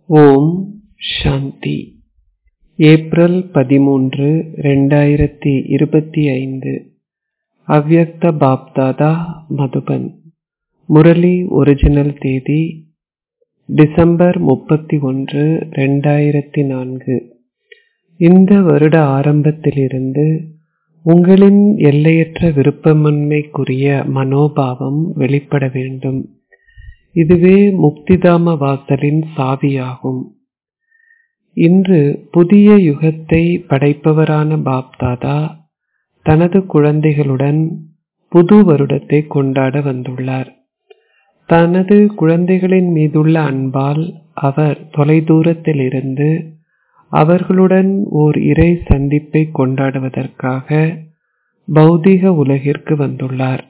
ஓம் சாந்தி April பதிமூன்று ரெண்டாயிரத்தி இருபத்தி ஐந்து அவ்யக்த பாப்தாதா மதுபன் முரளி ஒரிஜினல் தேதி டிசம்பர் முப்பத்தி ஒன்று ரெண்டாயிரத்தி நான்கு இந்த வருட ஆரம்பத்திலிருந்து உங்களின் எல்லையற்ற விருப்பமின்மைக்குரிய மனோபாவம் வெளிப்பட வேண்டும் இதுவே முக்திதாம வாசலின் சாவியாகும் இன்று புதிய யுகத்தை படைப்பவரான பாப்தாதா தனது குழந்தைகளுடன் புது வருடத்தை கொண்டாட வந்துள்ளார் தனது குழந்தைகளின் மீதுள்ள அன்பால் அவர் தொலைதூரத்தில் இருந்து அவர்களுடன் ஓர் இறை சந்திப்பை கொண்டாடுவதற்காக பௌதிக உலகிற்கு வந்துள்ளார்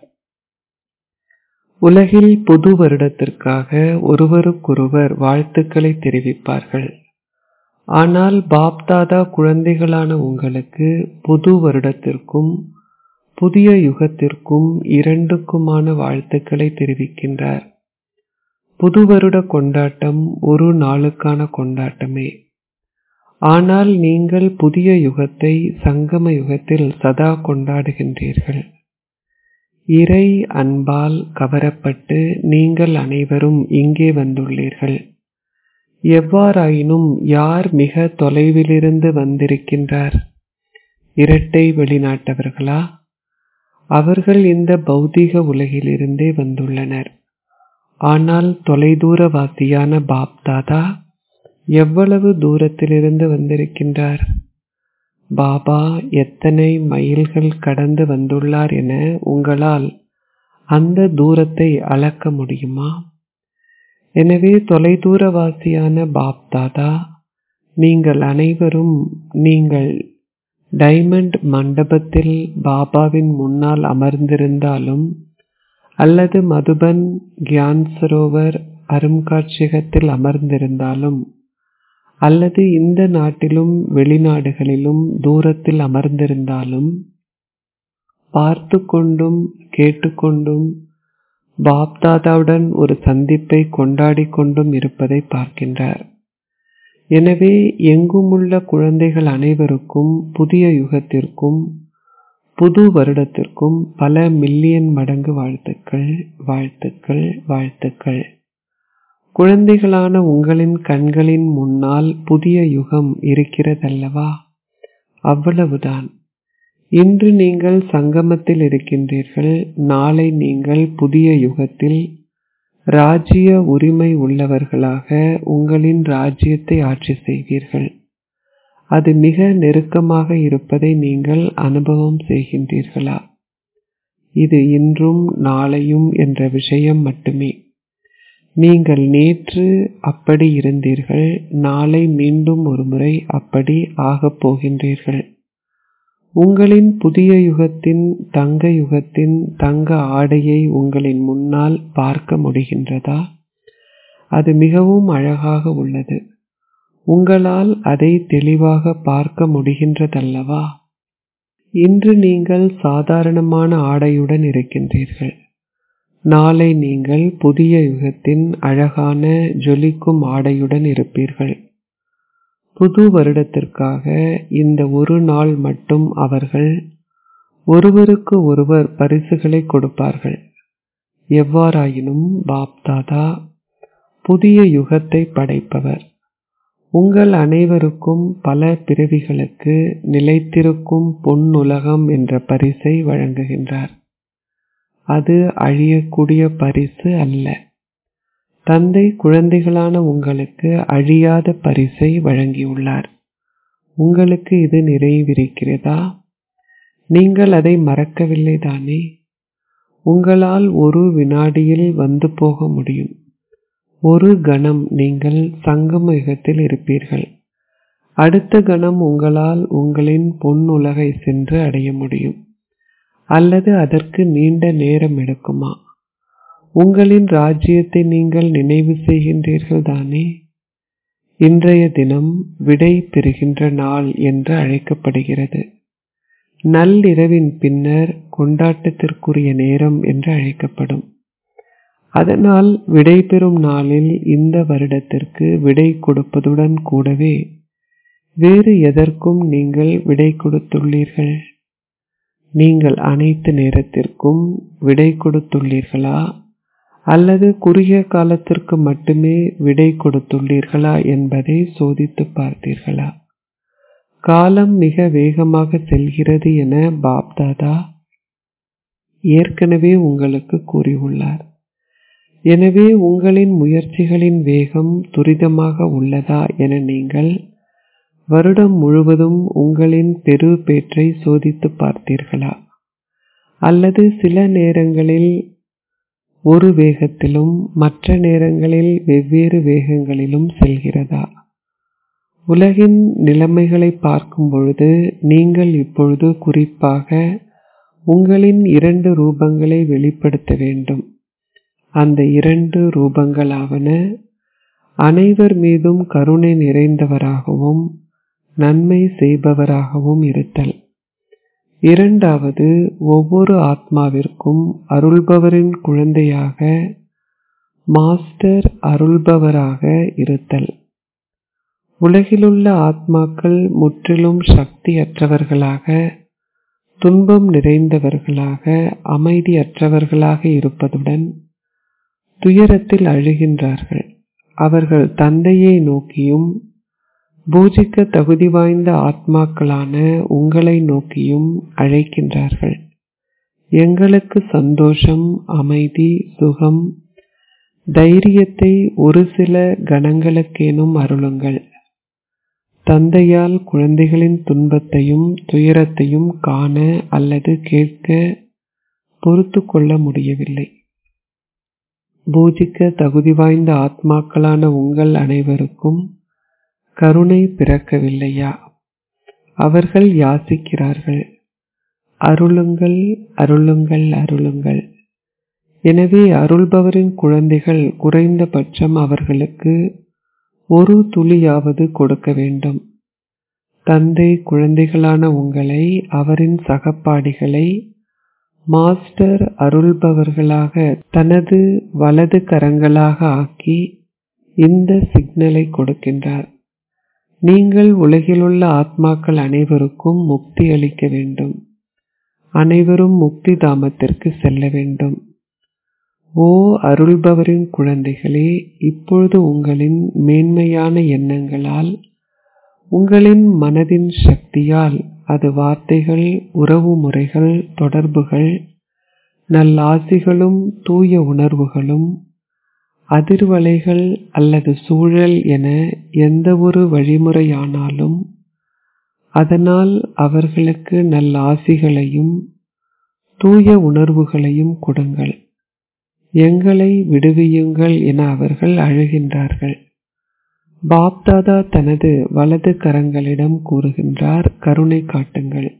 உலகில் புது வருடத்திற்காக ஒருவருக்கொருவர் வாழ்த்துக்களை தெரிவிப்பார்கள் ஆனால் பாப்தாதா குழந்தைகளான உங்களுக்கு புது வருடத்திற்கும் புதிய யுகத்திற்கும் இரண்டுக்குமான வாழ்த்துக்களை தெரிவிக்கின்றார் புது வருட கொண்டாட்டம் ஒரு நாளுக்கான கொண்டாட்டமே ஆனால் நீங்கள் புதிய யுகத்தை சங்கம யுகத்தில் சதா கொண்டாடுகின்றீர்கள் இறை அன்பால் கவரப்பட்டு நீங்கள் அனைவரும் இங்கே வந்துள்ளீர்கள் எவ்வாறாயினும் யார் மிக தொலைவிலிருந்து வந்திருக்கின்றார் இரட்டை வெளிநாட்டவர்களா அவர்கள் இந்த பௌதீக உலகிலிருந்தே வந்துள்ளனர் ஆனால் தொலைதூரவாசியான பாப்தாதா எவ்வளவு தூரத்திலிருந்து வந்திருக்கின்றார் பாபா எத்தனை மைல்கள் கடந்து வந்துள்ளார் என உங்களால் அந்த தூரத்தை அளக்க முடியுமா எனவே தொலைதூரவாசியான பாப்தாதா நீங்கள் அனைவரும் நீங்கள் டைமண்ட் மண்டபத்தில் பாபாவின் முன்னால் அமர்ந்திருந்தாலும் அல்லது மதுபன் கியான் சரோவர் அருங்காட்சியகத்தில் அமர்ந்திருந்தாலும் அல்லது இந்த நாட்டிலும் வெளிநாடுகளிலும் தூரத்தில் அமர்ந்திருந்தாலும் பார்த்து கொண்டும் கேட்டுக்கொண்டும் பாப்தாதாவுடன் ஒரு சந்திப்பை கொண்டாடி கொண்டும் இருப்பதை பார்க்கின்றார் எனவே எங்குமுள்ள குழந்தைகள் அனைவருக்கும் புதிய யுகத்திற்கும் புது வருடத்திற்கும் பல மில்லியன் மடங்கு வாழ்த்துக்கள் வாழ்த்துக்கள் வாழ்த்துக்கள் குழந்தைகளான உங்களின் கண்களின் முன்னால் புதிய யுகம் இருக்கிறதல்லவா அவ்வளவுதான் இன்று நீங்கள் சங்கமத்தில் இருக்கின்றீர்கள் நாளை நீங்கள் புதிய யுகத்தில் ராஜ்ய உரிமை உள்ளவர்களாக உங்களின் ராஜ்யத்தை ஆட்சி செய்வீர்கள் அது மிக நெருக்கமாக இருப்பதை நீங்கள் அனுபவம் செய்கின்றீர்களா இது இன்றும் நாளையும் என்ற விஷயம் மட்டுமே நீங்கள் நேற்று அப்படி இருந்தீர்கள் நாளை மீண்டும் ஒருமுறை அப்படி ஆகப் போகின்றீர்கள் உங்களின் புதிய யுகத்தின் தங்க யுகத்தின் தங்க ஆடையை உங்களின் முன்னால் பார்க்க முடிகின்றதா அது மிகவும் அழகாக உள்ளது உங்களால் அதை தெளிவாக பார்க்க முடிகின்றதல்லவா இன்று நீங்கள் சாதாரணமான ஆடையுடன் இருக்கின்றீர்கள் நாளை நீங்கள் புதிய யுகத்தின் அழகான ஜொலிக்கும் ஆடையுடன் இருப்பீர்கள் புது வருடத்திற்காக இந்த ஒரு நாள் மட்டும் அவர்கள் ஒருவருக்கு ஒருவர் பரிசுகளை கொடுப்பார்கள் எவ்வாறாயினும் பாப்தாதா புதிய யுகத்தை படைப்பவர் உங்கள் அனைவருக்கும் பல பிறவிகளுக்கு நிலைத்திருக்கும் பொன்னுலகம் என்ற பரிசை வழங்குகின்றார் அது அழியக்கூடிய பரிசு அல்ல தந்தை குழந்தைகளான உங்களுக்கு அழியாத பரிசை வழங்கியுள்ளார் உங்களுக்கு இது நிறைவிருக்கிறதா நீங்கள் அதை மறக்கவில்லை தானே உங்களால் ஒரு வினாடியில் வந்து போக முடியும் ஒரு கணம் நீங்கள் சங்கம யுகத்தில் இருப்பீர்கள் அடுத்த கணம் உங்களால் உங்களின் பொன்னுலகை சென்று அடைய முடியும் அல்லது அதற்கு நீண்ட நேரம் எடுக்குமா உங்களின் ராஜ்யத்தை நீங்கள் நினைவு செய்கின்றீர்கள் தானே இன்றைய தினம் விடை பெறுகின்ற நாள் என்று அழைக்கப்படுகிறது நள்ளிரவின் பின்னர் கொண்டாட்டத்திற்குரிய நேரம் என்று அழைக்கப்படும் அதனால் விடை பெறும் நாளில் இந்த வருடத்திற்கு விடை கொடுப்பதுடன் கூடவே வேறு எதற்கும் நீங்கள் விடை கொடுத்துள்ளீர்கள் நீங்கள் அனைத்து நேரத்திற்கும் விடை கொடுத்துள்ளீர்களா அல்லது குறுகிய காலத்திற்கு மட்டுமே விடை கொடுத்துள்ளீர்களா என்பதை சோதித்து பார்த்தீர்களா காலம் மிக வேகமாக செல்கிறது என பாப்தாதா ஏற்கனவே உங்களுக்கு கூறியுள்ளார் எனவே உங்களின் முயற்சிகளின் வேகம் துரிதமாக உள்ளதா என நீங்கள் வருடம் முழுவதும் உங்களின் பெரு பேற்றை சோதித்து பார்த்தீர்களா அல்லது சில நேரங்களில் ஒரு வேகத்திலும் மற்ற நேரங்களில் வெவ்வேறு வேகங்களிலும் செல்கிறதா உலகின் நிலைமைகளை பார்க்கும் பொழுது நீங்கள் இப்பொழுது குறிப்பாக உங்களின் இரண்டு ரூபங்களை வெளிப்படுத்த வேண்டும் அந்த இரண்டு ரூபங்களாவன அனைவர் மீதும் கருணை நிறைந்தவராகவும் நன்மை செய்பவராகவும் இருத்தல் இரண்டாவது ஒவ்வொரு ஆத்மாவிற்கும் அருள்பவரின் குழந்தையாக மாஸ்டர் அருள்பவராக இருத்தல் உலகிலுள்ள ஆத்மாக்கள் முற்றிலும் சக்தியற்றவர்களாக துன்பம் நிறைந்தவர்களாக அமைதியற்றவர்களாக இருப்பதுடன் துயரத்தில் அழுகின்றார்கள் அவர்கள் தந்தையை நோக்கியும் பூஜிக்க தகுதி வாய்ந்த ஆத்மாக்களான உங்களை நோக்கியும் அழைக்கின்றார்கள் எங்களுக்கு சந்தோஷம் அமைதி சுகம் தைரியத்தை ஒரு சில கணங்களுக்கேனும் அருளுங்கள் தந்தையால் குழந்தைகளின் துன்பத்தையும் துயரத்தையும் காண அல்லது கேட்க பொறுத்து கொள்ள முடியவில்லை பூஜிக்க தகுதி வாய்ந்த ஆத்மாக்களான உங்கள் அனைவருக்கும் கருணை பிறக்கவில்லையா அவர்கள் யாசிக்கிறார்கள் அருளுங்கள் அருளுங்கள் அருளுங்கள் எனவே அருள்பவரின் குழந்தைகள் குறைந்தபட்சம் அவர்களுக்கு ஒரு துளியாவது கொடுக்க வேண்டும் தந்தை குழந்தைகளான உங்களை அவரின் சகப்பாடிகளை மாஸ்டர் அருள்பவர்களாக தனது வலது கரங்களாக ஆக்கி இந்த சிக்னலை கொடுக்கின்றார் நீங்கள் உலகிலுள்ள ஆத்மாக்கள் அனைவருக்கும் முக்தி அளிக்க வேண்டும் அனைவரும் முக்தி தாமத்திற்கு செல்ல வேண்டும் ஓ அருள்பவரின் குழந்தைகளே இப்பொழுது உங்களின் மேன்மையான எண்ணங்களால் உங்களின் மனதின் சக்தியால் அது வார்த்தைகள் உறவு முறைகள் தொடர்புகள் நல்லாசிகளும் தூய உணர்வுகளும் அதிர்வலைகள் அல்லது சூழல் என எந்த ஒரு வழிமுறையானாலும் அதனால் அவர்களுக்கு நல்லாசிகளையும் தூய உணர்வுகளையும் கொடுங்கள் எங்களை விடுவியுங்கள் என அவர்கள் அழுகின்றார்கள் பாப்தாதா தனது வலது கரங்களிடம் கூறுகின்றார் கருணை காட்டுங்கள்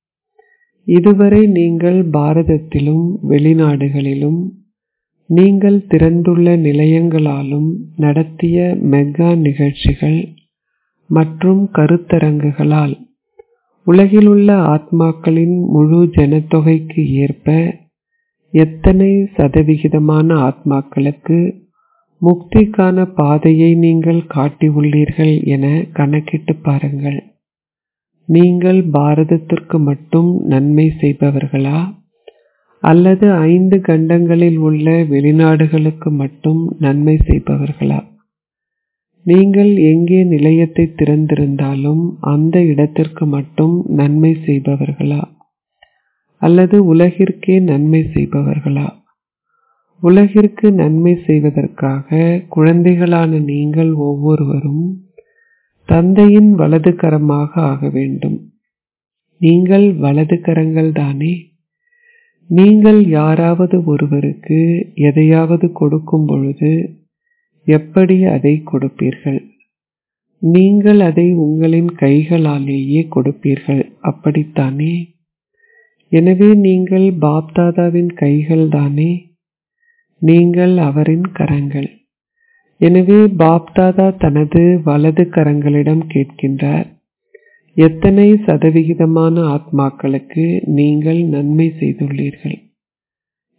இதுவரை நீங்கள் பாரதத்திலும் வெளிநாடுகளிலும் நீங்கள் திறந்துள்ள நிலையங்களாலும் நடத்திய மெகா நிகழ்ச்சிகள் மற்றும் கருத்தரங்குகளால் உலகிலுள்ள ஆத்மாக்களின் முழு ஜனத்தொகைக்கு ஏற்ப எத்தனை சதவிகிதமான ஆத்மாக்களுக்கு முக்திக்கான பாதையை நீங்கள் காட்டியுள்ளீர்கள் என கணக்கிட்டு பாருங்கள் நீங்கள் பாரதத்திற்கு மட்டும் நன்மை செய்பவர்களா அல்லது ஐந்து கண்டங்களில் உள்ள வெளிநாடுகளுக்கு மட்டும் நன்மை செய்பவர்களா நீங்கள் எங்கே நிலையத்தை திறந்திருந்தாலும் அந்த இடத்திற்கு மட்டும் நன்மை செய்பவர்களா அல்லது உலகிற்கே நன்மை செய்பவர்களா உலகிற்கு நன்மை செய்வதற்காக குழந்தைகளான நீங்கள் ஒவ்வொருவரும் தந்தையின் வலது கரமாக ஆக வேண்டும் நீங்கள் வலது கரங்கள் தானே நீங்கள் யாராவது ஒருவருக்கு எதையாவது கொடுக்கும் பொழுது எப்படி அதை கொடுப்பீர்கள் நீங்கள் அதை உங்களின் கைகளாலேயே கொடுப்பீர்கள் அப்படித்தானே எனவே நீங்கள் பாப்தாதாவின் கைகள் தானே நீங்கள் அவரின் கரங்கள் எனவே பாப்தாதா தனது வலது கரங்களிடம் கேட்கின்றார் எத்தனை சதவிகிதமான ஆத்மாக்களுக்கு நீங்கள் நன்மை செய்துள்ளீர்கள்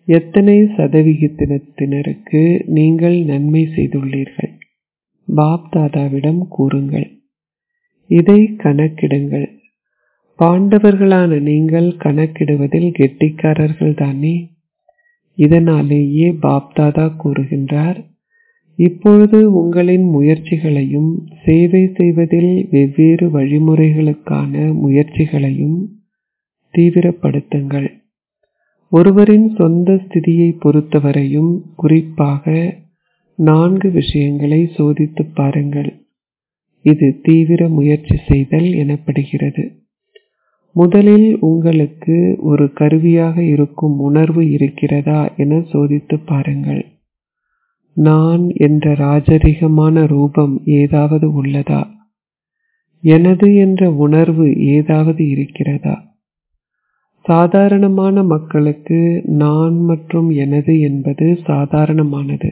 எத்தனை சதவிகிதத்தினருக்கு நீங்கள் நன்மை செய்துள்ளீர்கள் பாப் தாதாவிடம் கூறுங்கள் இதை கணக்கிடுங்கள் பாண்டவர்களான நீங்கள் கணக்கிடுவதில் கெட்டிக்காரர்கள் தானே இதனாலேயே பாப்தாதா கூறுகின்றார் இப்பொழுது உங்களின் முயற்சிகளையும் சேவை செய்வதில் வெவ்வேறு வழிமுறைகளுக்கான முயற்சிகளையும் தீவிரப்படுத்துங்கள் ஒருவரின் சொந்த ஸ்திதியை பொறுத்தவரையும் குறிப்பாக நான்கு விஷயங்களை சோதித்துப் பாருங்கள் இது தீவிர முயற்சி செய்தல் எனப்படுகிறது முதலில் உங்களுக்கு ஒரு கருவியாக இருக்கும் உணர்வு இருக்கிறதா என சோதித்து பாருங்கள் நான் என்ற ராஜரிகமான ரூபம் ஏதாவது உள்ளதா எனது என்ற உணர்வு ஏதாவது இருக்கிறதா சாதாரணமான மக்களுக்கு நான் மற்றும் எனது என்பது சாதாரணமானது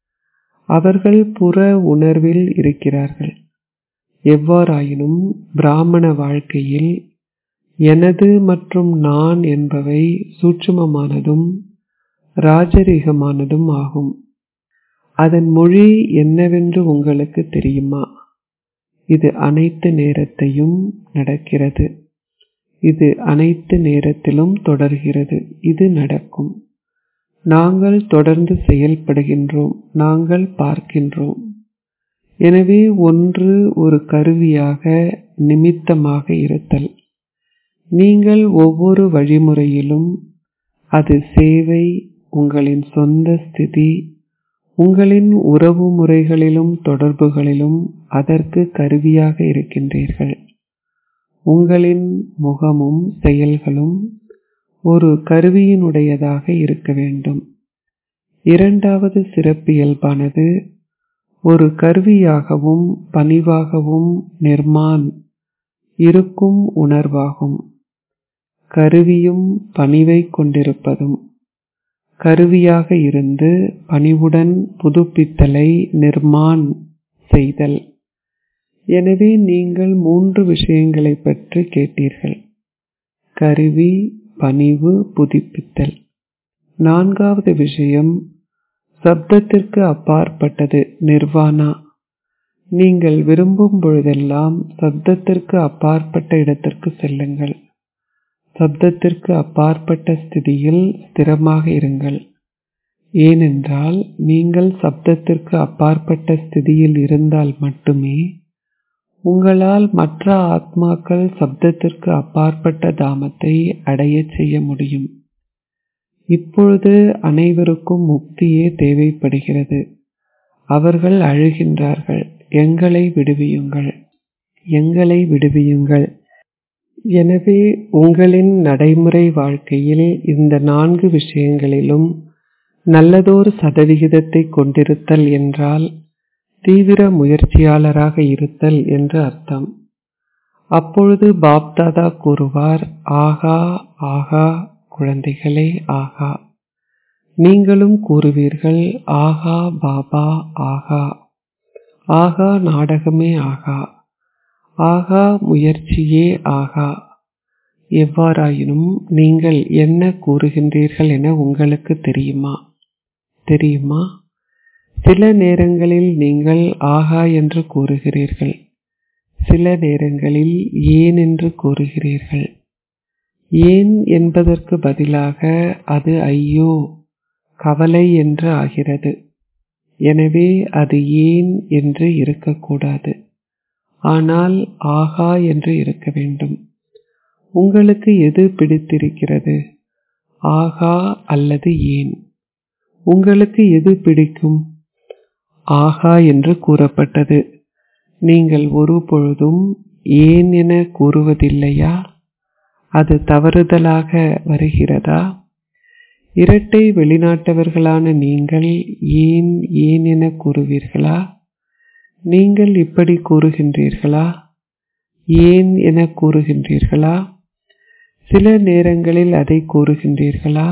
அவர்கள் புற உணர்வில் இருக்கிறார்கள் எவ்வாறாயினும் பிராமண வாழ்க்கையில் எனது மற்றும் நான் என்பவை சூட்சுமமானதும் ராஜரீகமானதும் ஆகும் அதன் மொழி என்னவென்று உங்களுக்கு தெரியுமா இது அனைத்து நேரத்தையும் நடக்கிறது இது அனைத்து நேரத்திலும் தொடர்கிறது இது நடக்கும் நாங்கள் தொடர்ந்து செயல்படுகின்றோம் நாங்கள் பார்க்கின்றோம் எனவே ஒன்று ஒரு கருவியாக நிமித்தமாக இருத்தல் நீங்கள் ஒவ்வொரு வழிமுறையிலும் அது சேவை உங்களின் சொந்த ஸ்திதி உங்களின் உறவு முறைகளிலும் தொடர்புகளிலும் அதற்கு கருவியாக இருக்கின்றீர்கள் உங்களின் முகமும் செயல்களும் ஒரு கருவியினுடையதாக இருக்க வேண்டும் இரண்டாவது சிறப்பியல்பானது ஒரு கருவியாகவும் பணிவாகவும் நிர்மான் இருக்கும் உணர்வாகும் கருவியும் பணிவை கொண்டிருப்பதும் கருவியாக இருந்து பணிவுடன் புதுப்பித்தலை நிர்மான் செய்தல் எனவே நீங்கள் மூன்று விஷயங்களை பற்றி கேட்டீர்கள் கருவி பணிவு புதுப்பித்தல் நான்காவது விஷயம் சப்தத்திற்கு அப்பாற்பட்டது நிர்வாணா நீங்கள் விரும்பும் பொழுதெல்லாம் சப்தத்திற்கு அப்பாற்பட்ட இடத்திற்கு செல்லுங்கள் சப்தத்திற்கு அப்பாற்பட்ட ஸ்திதியில் ஸ்திரமாக இருங்கள் ஏனென்றால் நீங்கள் சப்தத்திற்கு அப்பாற்பட்ட ஸ்திதியில் இருந்தால் மட்டுமே உங்களால் மற்ற ஆத்மாக்கள் சப்தத்திற்கு அப்பாற்பட்ட தாமத்தை அடையச் செய்ய முடியும் இப்பொழுது அனைவருக்கும் முக்தியே தேவைப்படுகிறது அவர்கள் அழுகின்றார்கள் எங்களை விடுவியுங்கள் எங்களை விடுவியுங்கள் எனவே உங்களின் நடைமுறை வாழ்க்கையில் இந்த நான்கு விஷயங்களிலும் நல்லதொரு சதவிகிதத்தை கொண்டிருத்தல் என்றால் தீவிர முயற்சியாளராக இருத்தல் என்று அர்த்தம் அப்பொழுது பாப்தாதா கூறுவார் ஆகா ஆகா குழந்தைகளே ஆகா நீங்களும் கூறுவீர்கள் ஆகா பாபா ஆகா ஆகா நாடகமே ஆகா ஆகா முயற்சியே ஆகா எவ்வாறாயினும் நீங்கள் என்ன கூறுகின்றீர்கள் என உங்களுக்கு தெரியுமா தெரியுமா சில நேரங்களில் நீங்கள் ஆகா என்று கூறுகிறீர்கள் சில நேரங்களில் ஏன் என்று கூறுகிறீர்கள் ஏன் என்பதற்கு பதிலாக அது ஐயோ கவலை என்று ஆகிறது எனவே அது ஏன் என்று இருக்கக்கூடாது ஆனால் ஆகா என்று இருக்க வேண்டும் உங்களுக்கு எது பிடித்திருக்கிறது ஆகா அல்லது ஏன் உங்களுக்கு எது பிடிக்கும் ஆகா என்று கூறப்பட்டது நீங்கள் ஒரு பொழுதும் ஏன் என கூறுவதில்லையா அது தவறுதலாக வருகிறதா இரட்டை வெளிநாட்டவர்களான நீங்கள் ஏன் ஏன் என கூறுவீர்களா நீங்கள் இப்படி கூறுகின்றீர்களா ஏன் என கூறுகின்றீர்களா சில நேரங்களில் அதை கூறுகின்றீர்களா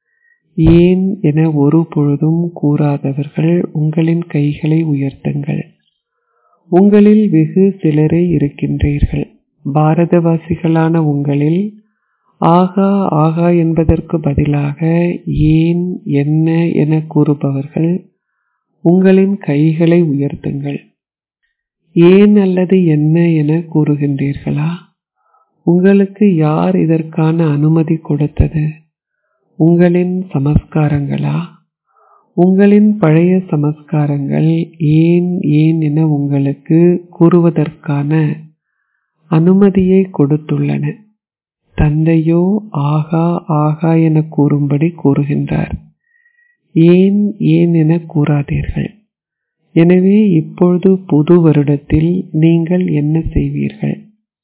ஏன் என ஒரு பொழுதும் கூறாதவர்கள் உங்களின் கைகளை உயர்த்துங்கள் உங்களில் வெகு சிலரே இருக்கின்றீர்கள் பாரதவாசிகளான உங்களில் ஆகா ஆகா என்பதற்கு பதிலாக ஏன் என்ன என கூறுபவர்கள் உங்களின் கைகளை உயர்த்துங்கள் ஏன் அல்லது என்ன என கூறுகின்றீர்களா உங்களுக்கு யார் இதற்கான அனுமதி கொடுத்தது உங்களின் சமஸ்காரங்களா உங்களின் பழைய சமஸ்காரங்கள் ஏன் ஏன் என உங்களுக்கு கூறுவதற்கான அனுமதியை கொடுத்துள்ளன தந்தையோ ஆகா ஆகா என கூறும்படி கூறுகின்றார் ஏன் ஏன் என கூறாதீர்கள் எனவே இப்பொழுது புது வருடத்தில் நீங்கள் என்ன செய்வீர்கள்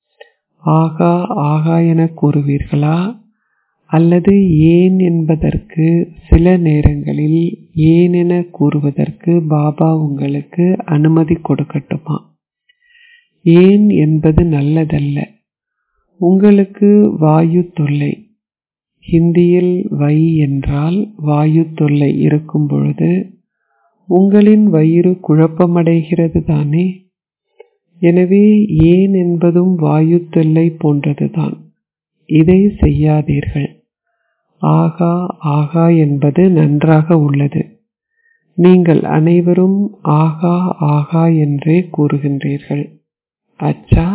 ஆகா ஆகா என கூறுவீர்களா அல்லது ஏன் என்பதற்கு சில நேரங்களில் ஏன் என கூறுவதற்கு பாபா உங்களுக்கு அனுமதி கொடுக்கட்டுமா ஏன் என்பது நல்லதல்ல உங்களுக்கு வாயு தொல்லை ஹிந்தியில் வை என்றால் வாயு தொல்லை இருக்கும் பொழுது உங்களின் வயிறு குழப்பமடைகிறது தானே எனவே ஏன் என்பதும் வாயு தொல்லை போன்றதுதான் இதை செய்யாதீர்கள் ஆகா ஆகா என்பது நன்றாக உள்ளது நீங்கள் அனைவரும் ஆகா ஆகா என்றே கூறுகின்றீர்கள் அச்சா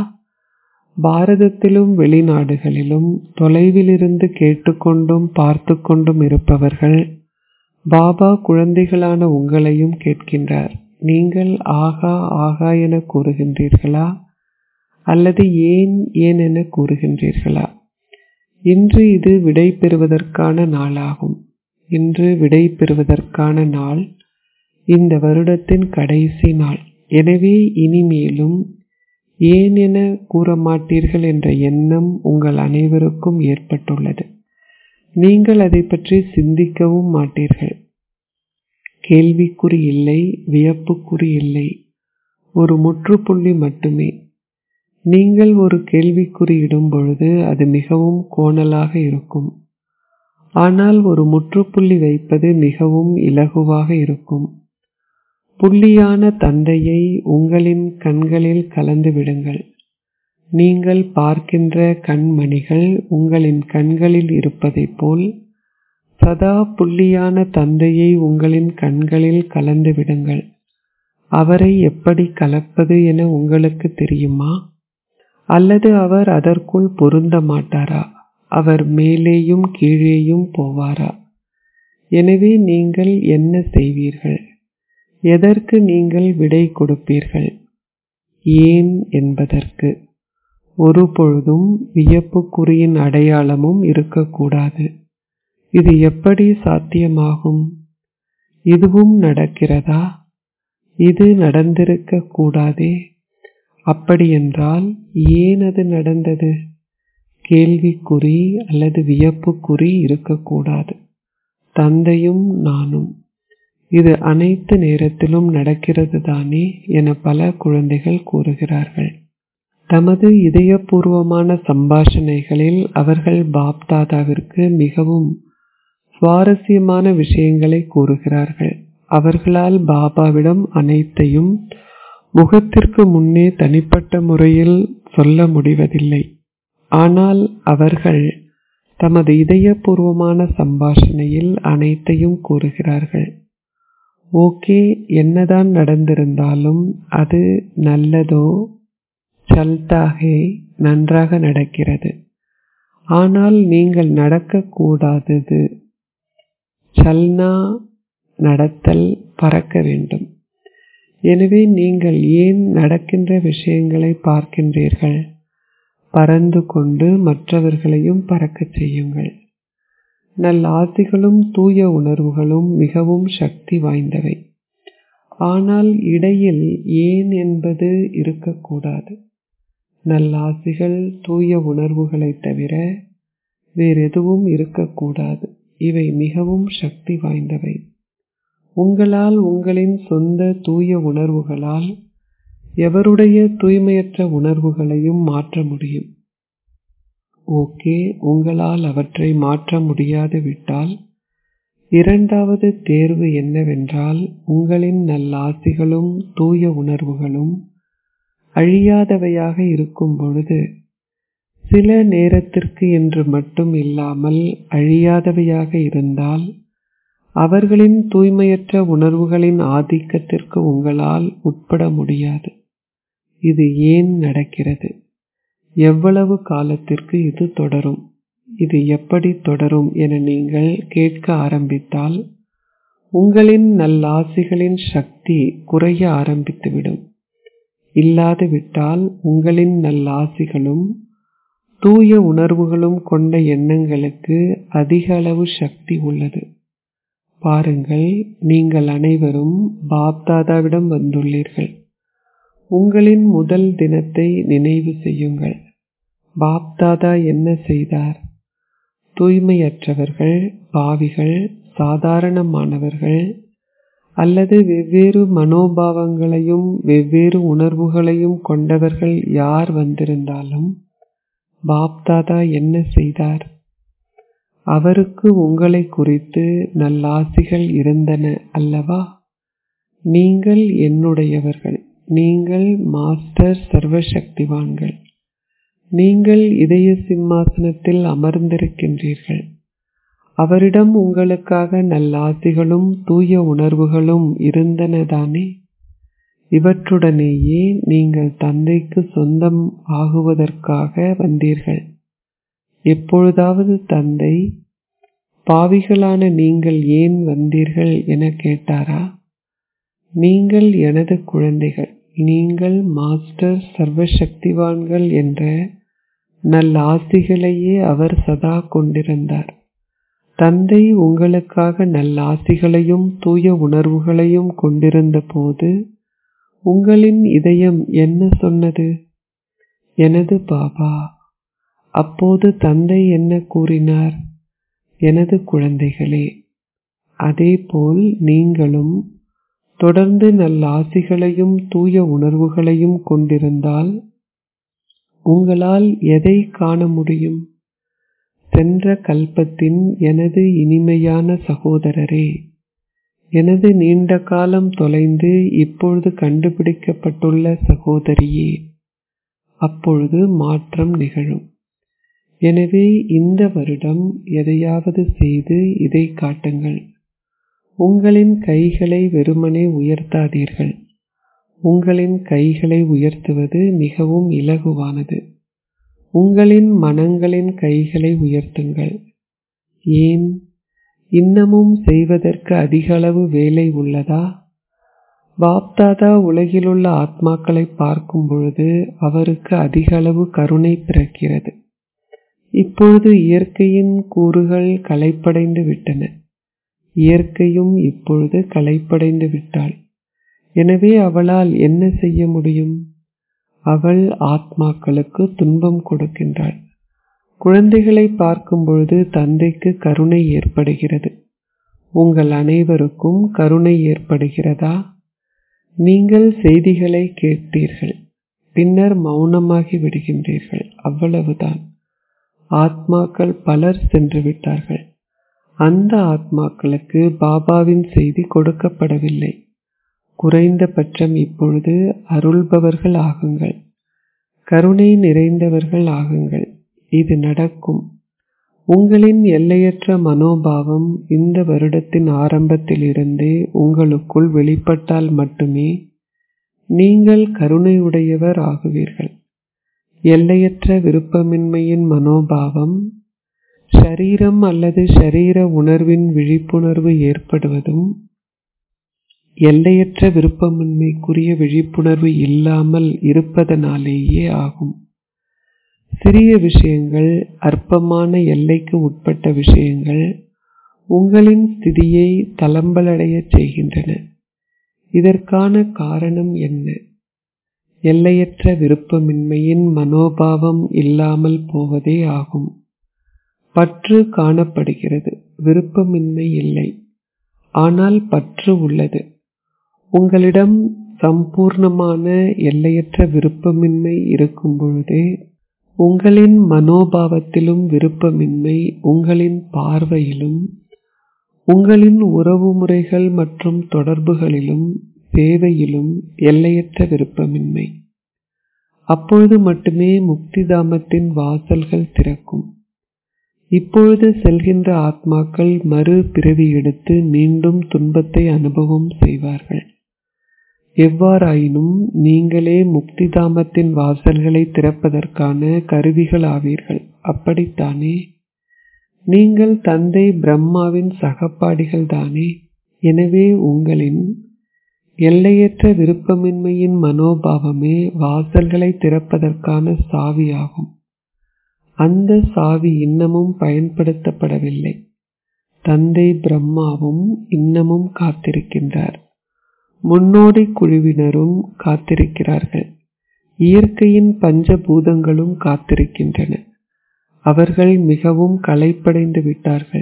பாரதத்திலும் வெளிநாடுகளிலும் தொலைவிலிருந்து கேட்டுக்கொண்டும் பார்த்து கொண்டும் இருப்பவர்கள் பாபா குழந்தைகளான உங்களையும் கேட்கின்றார் நீங்கள் ஆகா ஆகா என கூறுகின்றீர்களா அல்லது ஏன் ஏன் என கூறுகின்றீர்களா இன்று இது விடை பெறுவதற்கான நாளாகும் இன்று விடை பெறுவதற்கான நாள் இந்த வருடத்தின் கடைசி நாள் எனவே இனிமேலும் ஏன் என கூற மாட்டீர்கள் என்ற எண்ணம் உங்கள் அனைவருக்கும் ஏற்பட்டுள்ளது நீங்கள் அதை பற்றி சிந்திக்கவும் மாட்டீர்கள் கேள்விக்குறி இல்லை வியப்புக்குறி இல்லை ஒரு முற்றுப்புள்ளி மட்டுமே நீங்கள் ஒரு கேள்விக்குறி இடும் பொழுது அது மிகவும் கோணலாக இருக்கும் ஆனால் ஒரு முற்றுப்புள்ளி வைப்பது மிகவும் இலகுவாக இருக்கும் புள்ளியான தந்தையை உங்களின் கண்களில் கலந்து விடுங்கள் நீங்கள் பார்க்கின்ற கண்மணிகள் உங்களின் கண்களில் இருப்பதைப் போல் சதா புள்ளியான தந்தையை உங்களின் கண்களில் கலந்து விடுங்கள் அவரை எப்படி கலப்பது என உங்களுக்கு தெரியுமா அல்லது அவர் அதற்குள் பொருந்த மாட்டாரா அவர் மேலேயும் கீழேயும் போவாரா எனவே நீங்கள் என்ன செய்வீர்கள் எதற்கு நீங்கள் விடை கொடுப்பீர்கள் ஏன் என்பதற்கு ஒரு பொழுதும் வியப்புக்குறியின் அடையாளமும் இருக்கக்கூடாது இது எப்படி சாத்தியமாகும் இதுவும் நடக்கிறதா இது நடந்திருக்க கூடாதே அப்படியென்றால் ஏன் அது நடந்தது கேள்விக்குறி அல்லது வியப்புக்குறி இருக்கக்கூடாது தந்தையும் நானும் இது அனைத்து நேரத்திலும் நடக்கிறது தானே என பல குழந்தைகள் கூறுகிறார்கள் தமது இதயபூர்வமான சம்பாஷணைகளில் அவர்கள் பாப்தாதாவிற்கு மிகவும் சுவாரஸ்யமான விஷயங்களை கூறுகிறார்கள் அவர்களால் பாபாவிடம் அனைத்தையும் முகத்திற்கு முன்னே தனிப்பட்ட முறையில் சொல்ல முடிவதில்லை ஆனால் அவர்கள் தமது இதயபூர்வமான சம்பாஷணையில் அனைத்தையும் கூறுகிறார்கள் ஓகே என்னதான் நடந்திருந்தாலும் அது நல்லதோ சல்தாகே நன்றாக நடக்கிறது ஆனால் நீங்கள் நடக்கக்கூடாதது சல்னா நடத்தல் பறக்க வேண்டும் எனவே நீங்கள் ஏன் நடக்கின்ற விஷயங்களை பார்க்கின்றீர்கள் பறந்து கொண்டு மற்றவர்களையும் பறக்கச் செய்யுங்கள் நல் ஆசைகளும் தூய உணர்வுகளும் மிகவும் சக்தி வாய்ந்தவை ஆனால் இடையில் ஏன் என்பது இருக்கக்கூடாது நல்லாசிகள் தூய உணர்வுகளை தவிர வேறெதுவும் இருக்கக்கூடாது இவை மிகவும் சக்தி வாய்ந்தவை உங்களால் உங்களின் சொந்த தூய உணர்வுகளால் எவருடைய தூய்மையற்ற உணர்வுகளையும் மாற்ற முடியும் ஓகே உங்களால் அவற்றை மாற்ற முடியாது விட்டால் இரண்டாவது தேர்வு என்னவென்றால் உங்களின் நல்லாசிகளும் தூய உணர்வுகளும் அழியாதவையாக இருக்கும் பொழுது சில நேரத்திற்கு என்று மட்டும் இல்லாமல் அழியாதவையாக இருந்தால் அவர்களின் தூய்மையற்ற உணர்வுகளின் ஆதிக்கத்திற்கு உங்களால் உட்பட முடியாது இது ஏன் நடக்கிறது எவ்வளவு காலத்திற்கு இது தொடரும் இது எப்படி தொடரும் என நீங்கள் கேட்க ஆரம்பித்தால் உங்களின் நல்லாசிகளின் சக்தி குறைய ஆரம்பித்துவிடும் இல்லாது விட்டால் உங்களின் நல்லாசிகளும் தூய உணர்வுகளும் கொண்ட எண்ணங்களுக்கு அதிக அளவு சக்தி உள்ளது பாருங்கள் நீங்கள் அனைவரும் பாப்தாதாவிடம் வந்துள்ளீர்கள் உங்களின் முதல் தினத்தை நினைவு செய்யுங்கள் பாப்தாதா என்ன செய்தார் தூய்மையற்றவர்கள் பாவிகள் சாதாரணமானவர்கள் அல்லது வெவ்வேறு மனோபாவங்களையும் வெவ்வேறு உணர்வுகளையும் கொண்டவர்கள் யார் வந்திருந்தாலும் பாப்தாதா என்ன செய்தார் அவருக்கு உங்களை குறித்து நல்லாசிகள் இருந்தன அல்லவா நீங்கள் என்னுடையவர்கள் நீங்கள் மாஸ்டர் சர்வசக்திவான்கள் நீங்கள் இதய சிம்மாசனத்தில் அமர்ந்திருக்கின்றீர்கள் அவரிடம் உங்களுக்காக நல்லாசிகளும் தூய உணர்வுகளும் இருந்தனதானே இவற்றுடனேயே நீங்கள் தந்தைக்கு சொந்தம் ஆகுவதற்காக வந்தீர்கள் எப்பொழுதாவது தந்தை பாவிகளான நீங்கள் ஏன் வந்தீர்கள் என கேட்டாரா நீங்கள் எனது குழந்தைகள் நீங்கள் மாஸ்டர் சர்வசக்திவான்கள் என்ற நல்ல ஆசிகளையே அவர் சதா கொண்டிருந்தார் தந்தை உங்களுக்காக நல்ல ஆசிகளையும் தூய உணர்வுகளையும் கொண்டிருந்த போது உங்களின் இதயம் என்ன சொன்னது எனது பாபா அப்போது தந்தை என்ன கூறினார் எனது குழந்தைகளே அதேபோல் நீங்களும் தொடர்ந்து நல்ல ஆசிகளையும் தூய உணர்வுகளையும் கொண்டிருந்தால் உங்களால் எதை காண முடியும் சென்ற கல்பத்தின் எனது இனிமையான சகோதரரே எனது நீண்ட காலம் தொலைந்து இப்பொழுது கண்டுபிடிக்கப்பட்டுள்ள சகோதரியே அப்பொழுது மாற்றம் நிகழும் எனவே இந்த வருடம் எதையாவது செய்து இதை காட்டுங்கள் உங்களின் கைகளை வெறுமனே உயர்த்தாதீர்கள் உங்களின் கைகளை உயர்த்துவது மிகவும் இலகுவானது உங்களின் மனங்களின் கைகளை உயர்த்துங்கள் ஏன் இன்னமும் செய்வதற்கு அதிக அளவு வேலை உள்ளதா பாப்தாதா உலகிலுள்ள ஆத்மாக்களை பார்க்கும் பொழுது அவருக்கு அதிக அளவு கருணை பிறக்கிறது இப்பொழுது இயற்கையின் கூறுகள் கலைப்படைந்து விட்டன இயற்கையும் இப்பொழுது கலைப்படைந்து விட்டாள் எனவே அவளால் என்ன செய்ய முடியும் அவள் ஆத்மாக்களுக்கு துன்பம் கொடுக்கின்றாள் குழந்தைகளை பார்க்கும் பொழுது தந்தைக்கு கருணை ஏற்படுகிறது உங்கள் அனைவருக்கும் கருணை ஏற்படுகிறதா நீங்கள் செய்திகளை கேட்டீர்கள் பின்னர் மௌனமாகி விடுகின்றீர்கள் அவ்வளவுதான் ஆத்மாக்கள் பலர் சென்று விட்டார்கள் அந்த ஆத்மாக்களுக்கு பாபாவின் செய்தி கொடுக்கப்படவில்லை குறைந்தபட்சம் இப்பொழுது அருள்பவர்கள் ஆகுங்கள் கருணை நிறைந்தவர்கள் ஆகுங்கள் இது நடக்கும் உங்களின் எல்லையற்ற மனோபாவம் இந்த வருடத்தின் ஆரம்பத்தில் இருந்தே உங்களுக்குள் வெளிப்பட்டால் மட்டுமே நீங்கள் கருணையுடையவர் ஆகுவீர்கள் எல்லையற்ற விருப்பமின்மையின் மனோபாவம் ஷரீரம் அல்லது ஷரீர உணர்வின் விழிப்புணர்வு ஏற்படுவதும் எல்லையற்ற விருப்பமின்மைக்குரிய விழிப்புணர்வு இல்லாமல் இருப்பதனாலேயே ஆகும் சிறிய விஷயங்கள் அற்பமான எல்லைக்கு உட்பட்ட விஷயங்கள் உங்களின் ஸ்திதியை தளம்பலடையச் செய்கின்றன இதற்கான காரணம் என்ன எல்லையற்ற விருப்பமின்மையின் மனோபாவம் இல்லாமல் போவதே ஆகும் பற்று காணப்படுகிறது விருப்பமின்மை இல்லை ஆனால் பற்று உள்ளது உங்களிடம் சம்பூர்ணமான எல்லையற்ற விருப்பமின்மை இருக்கும் பொழுதே உங்களின் மனோபாவத்திலும் விருப்பமின்மை உங்களின் பார்வையிலும் உங்களின் உறவு முறைகள் மற்றும் தொடர்புகளிலும் சேவையிலும் எல்லையற்ற விருப்பமின்மை அப்பொழுது மட்டுமே முக்திதாமத்தின் வாசல்கள் திறக்கும் இப்பொழுது செல்கின்ற ஆத்மாக்கள் மறு பிறவி எடுத்து மீண்டும் துன்பத்தை அனுபவம் செய்வார்கள் எவ்வாறாயினும் நீங்களே முக்திதாமத்தின் வாசல்களை திறப்பதற்கான கருவிகள் ஆவீர்கள் அப்படித்தானே நீங்கள் தந்தை பிரம்மாவின் சகப்பாடிகள் தானே எனவே உங்களின் எல்லையற்ற விருப்பமின்மையின் மனோபாவமே வாசல்களை திறப்பதற்கான சாவியாகும் அந்த சாவி இன்னமும் பயன்படுத்தப்படவில்லை தந்தை பிரம்மாவும் இன்னமும் காத்திருக்கின்றார் முன்னோடி குழுவினரும் காத்திருக்கிறார்கள் இயற்கையின் பஞ்சபூதங்களும் காத்திருக்கின்றன அவர்கள் மிகவும் களைப்படைந்து விட்டார்கள்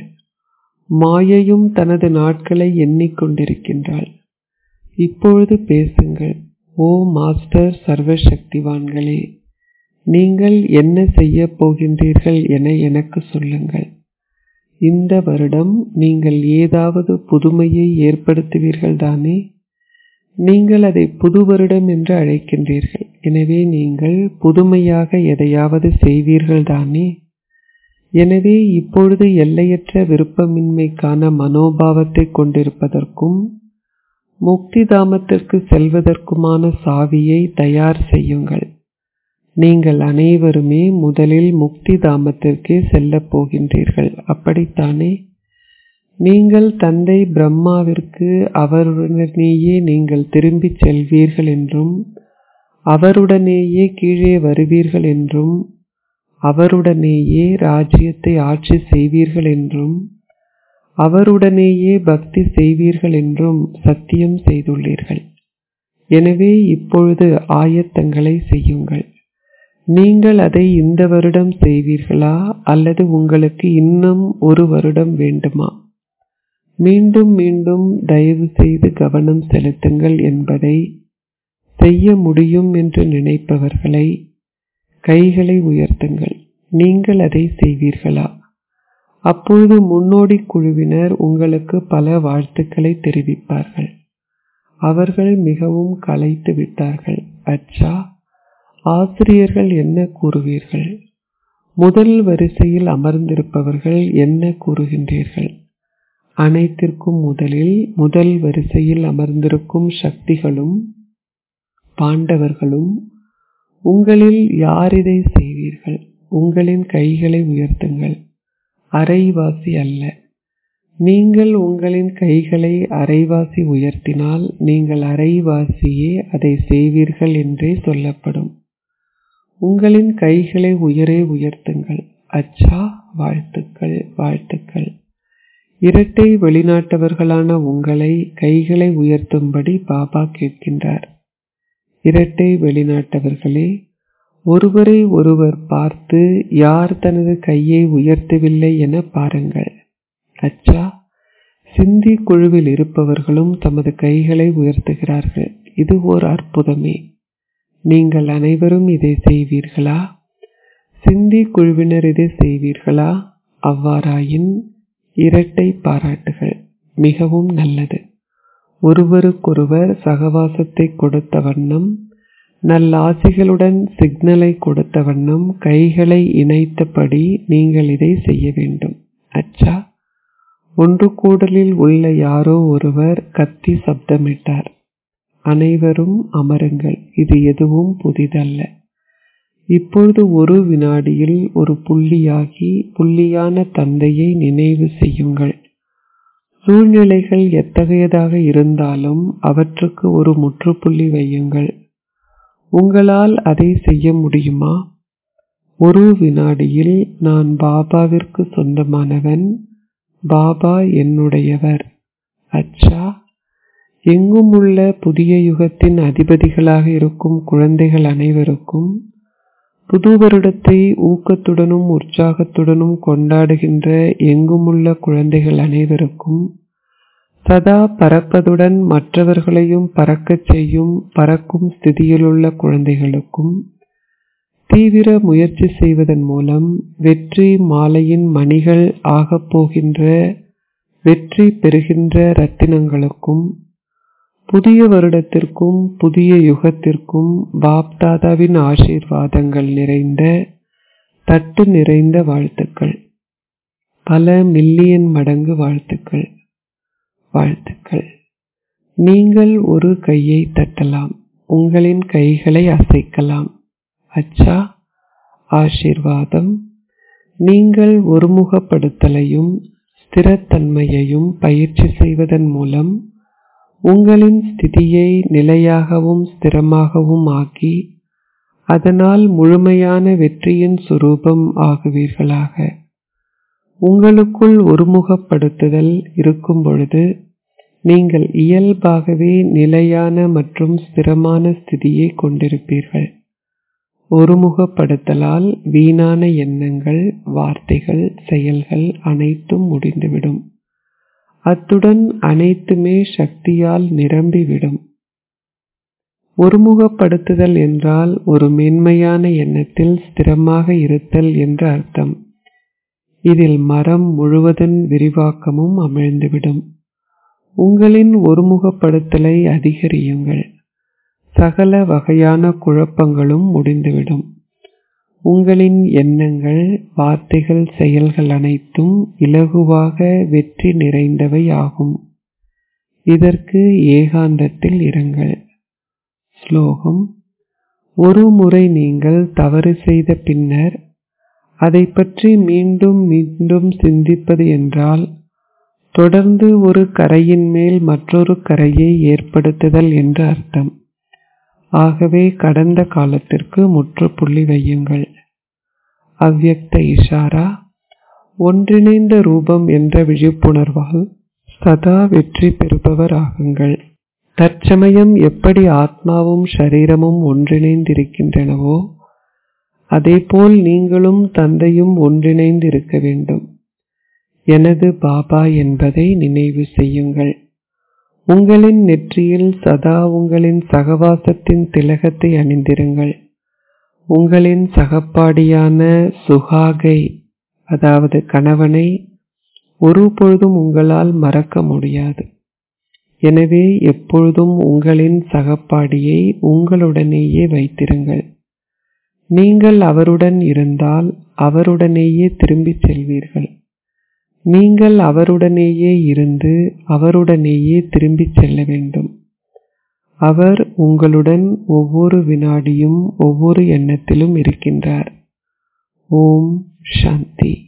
மாயையும் தனது நாட்களை எண்ணிக்கொண்டிருக்கின்றாள் இப்பொழுது பேசுங்கள் ஓ மாஸ்டர் சர்வசக்திவான்களே நீங்கள் என்ன செய்ய போகின்றீர்கள் என எனக்கு சொல்லுங்கள் இந்த வருடம் நீங்கள் ஏதாவது புதுமையை ஏற்படுத்துவீர்கள் தானே நீங்கள் அதை புது வருடம் என்று அழைக்கின்றீர்கள் எனவே நீங்கள் புதுமையாக எதையாவது செய்வீர்கள் தானே எனவே இப்பொழுது எல்லையற்ற விருப்பமின்மைக்கான மனோபாவத்தை கொண்டிருப்பதற்கும் முக்தி தாமத்திற்கு செல்வதற்குமான சாவியை தயார் செய்யுங்கள் நீங்கள் அனைவருமே முதலில் முக்தி தாமத்திற்கே செல்லப் போகின்றீர்கள் அப்படித்தானே நீங்கள் தந்தை பிரம்மாவிற்கு அவருடனேயே நீங்கள் திரும்பிச் செல்வீர்கள் என்றும் அவருடனேயே கீழே வருவீர்கள் என்றும் அவருடனேயே ராஜ்யத்தை ஆட்சி செய்வீர்கள் என்றும் அவருடனேயே பக்தி செய்வீர்கள் என்றும் சத்தியம் செய்துள்ளீர்கள் எனவே இப்பொழுது ஆயத்தங்களை செய்யுங்கள் நீங்கள் அதை இந்த வருடம் செய்வீர்களா அல்லது உங்களுக்கு இன்னும் ஒரு வருடம் வேண்டுமா மீண்டும் மீண்டும் தயவு செய்து கவனம் செலுத்துங்கள் என்பதை செய்ய முடியும் என்று நினைப்பவர்களை கைகளை உயர்த்துங்கள் நீங்கள் அதை செய்வீர்களா அப்பொழுது முன்னோடி குழுவினர் உங்களுக்கு பல வாழ்த்துக்களை தெரிவிப்பார்கள் அவர்கள் மிகவும் களைத்து விட்டார்கள் அச்சா ஆசிரியர்கள் என்ன கூறுவீர்கள் முதல் வரிசையில் அமர்ந்திருப்பவர்கள் என்ன கூறுகின்றீர்கள் அனைத்திற்கும் முதலில் முதல் வரிசையில் அமர்ந்திருக்கும் சக்திகளும் பாண்டவர்களும் உங்களில் யார் இதை செய்வீர்கள் உங்களின் கைகளை உயர்த்துங்கள் அரைவாசி அல்ல நீங்கள் உங்களின் கைகளை அரைவாசி உயர்த்தினால் நீங்கள் அரைவாசியே அதை செய்வீர்கள் என்றே சொல்லப்படும் உங்களின் கைகளை உயரே உயர்த்துங்கள் அச்சா வாழ்த்துக்கள் வாழ்த்துக்கள் இரட்டை வெளிநாட்டவர்களான உங்களை கைகளை உயர்த்தும்படி பாபா கேட்கின்றார் இரட்டை வெளிநாட்டவர்களே ஒருவரை ஒருவர் பார்த்து யார் தனது கையை உயர்த்தவில்லை என பாருங்கள் அச்சா சிந்தி குழுவில் இருப்பவர்களும் தமது கைகளை உயர்த்துகிறார்கள் இது ஓர் அற்புதமே நீங்கள் அனைவரும் இதை செய்வீர்களா சிந்தி குழுவினர் இதை செய்வீர்களா அவ்வாறாயின் இரட்டை பாராட்டுகள் மிகவும் நல்லது ஒருவருக்கொருவர் சகவாசத்தை கொடுத்த வண்ணம் நல்லாசிகளுடன் சிக்னலை கொடுத்த வண்ணம் கைகளை இணைத்தபடி நீங்கள் இதை செய்ய வேண்டும் அச்சா ஒன்று கூடலில் உள்ள யாரோ ஒருவர் கத்தி சப்தமிட்டார் அனைவரும் அமருங்கள் இது எதுவும் புதிதல்ல இப்பொழுது ஒரு வினாடியில் ஒரு புள்ளியாகி புள்ளியான தந்தையை நினைவு செய்யுங்கள் சூழ்நிலைகள் எத்தகையதாக இருந்தாலும் அவற்றுக்கு ஒரு முற்றுப்புள்ளி வையுங்கள் உங்களால் அதை செய்ய முடியுமா ஒரு வினாடியில் நான் பாபாவிற்கு சொந்தமானவன் பாபா என்னுடையவர் அச்சா எங்கும் உள்ள புதிய யுகத்தின் அதிபதிகளாக இருக்கும் குழந்தைகள் அனைவருக்கும் புது வருடத்தை ஊக்கத்துடனும் உற்சாகத்துடனும் கொண்டாடுகின்ற எங்குமுள்ள குழந்தைகள் அனைவருக்கும் சதா பறப்பதுடன் மற்றவர்களையும் பறக்கச் செய்யும் பறக்கும் ஸ்திதியிலுள்ள குழந்தைகளுக்கும் தீவிர முயற்சி செய்வதன் மூலம் வெற்றி மாலையின் மணிகள் ஆகப் போகின்ற வெற்றி பெறுகின்ற ரத்தினங்களுக்கும் புதிய வருடத்திற்கும் புதிய யுகத்திற்கும் பாப்தாதாவின் ஆசீர்வாதங்கள் நிறைந்த தட்டு நிறைந்த வாழ்த்துக்கள் பல மில்லியன் மடங்கு வாழ்த்துக்கள் வாழ்த்துக்கள் நீங்கள் ஒரு கையை தட்டலாம் உங்களின் கைகளை அசைக்கலாம் அச்சா ஆசீர்வாதம் நீங்கள் ஒருமுகப்படுத்தலையும் ஸ்திரத்தன்மையையும் பயிற்சி செய்வதன் மூலம் உங்களின் ஸ்திதியை நிலையாகவும் ஸ்திரமாகவும் ஆக்கி அதனால் முழுமையான வெற்றியின் சுரூபம் ஆகுவீர்களாக உங்களுக்குள் ஒருமுகப்படுத்துதல் இருக்கும் பொழுது நீங்கள் இயல்பாகவே நிலையான மற்றும் ஸ்திரமான ஸ்திதியை கொண்டிருப்பீர்கள் ஒருமுகப்படுத்தலால் வீணான எண்ணங்கள் வார்த்தைகள் செயல்கள் அனைத்தும் முடிந்துவிடும் அத்துடன் அனைத்துமே சக்தியால் நிரம்பிவிடும் ஒருமுகப்படுத்துதல் என்றால் ஒரு மென்மையான எண்ணத்தில் ஸ்திரமாக இருத்தல் என்று அர்த்தம் இதில் மரம் முழுவதன் விரிவாக்கமும் அமிழ்ந்துவிடும் உங்களின் ஒருமுகப்படுத்தலை அதிகரியுங்கள் சகல வகையான குழப்பங்களும் முடிந்துவிடும் உங்களின் எண்ணங்கள் வார்த்தைகள் செயல்கள் அனைத்தும் இலகுவாக வெற்றி நிறைந்தவை ஆகும் இதற்கு ஏகாந்தத்தில் இருங்கள் ஸ்லோகம் ஒரு முறை நீங்கள் தவறு செய்த பின்னர் அதை பற்றி மீண்டும் மீண்டும் சிந்திப்பது என்றால் தொடர்ந்து ஒரு கரையின் மேல் மற்றொரு கரையை ஏற்படுத்துதல் என்று அர்த்தம் ஆகவே கடந்த காலத்திற்கு முற்றுப்புள்ளி வையுங்கள் அவ்யக்த இஷாரா ஒன்றிணைந்த ரூபம் என்ற விழிப்புணர்வால் சதா வெற்றி பெறுபவர் ஆகுங்கள் தற்சமயம் எப்படி ஆத்மாவும் ஷரீரமும் ஒன்றிணைந்திருக்கின்றனவோ அதேபோல் நீங்களும் தந்தையும் ஒன்றிணைந்து இருக்க வேண்டும் எனது பாபா என்பதை நினைவு செய்யுங்கள் உங்களின் நெற்றியில் சதா உங்களின் சகவாசத்தின் திலகத்தை அணிந்திருங்கள் உங்களின் சகப்பாடியான சுகாகை அதாவது கணவனை ஒரு பொழுதும் உங்களால் மறக்க முடியாது எனவே எப்பொழுதும் உங்களின் சகப்பாடியை உங்களுடனேயே வைத்திருங்கள் நீங்கள் அவருடன் இருந்தால் அவருடனேயே திரும்பிச் செல்வீர்கள் நீங்கள் அவருடனேயே இருந்து அவருடனேயே திரும்பிச் செல்ல வேண்டும் அவர் உங்களுடன் ஒவ்வொரு வினாடியும் ஒவ்வொரு எண்ணத்திலும் இருக்கின்றார் ஓம் சாந்தி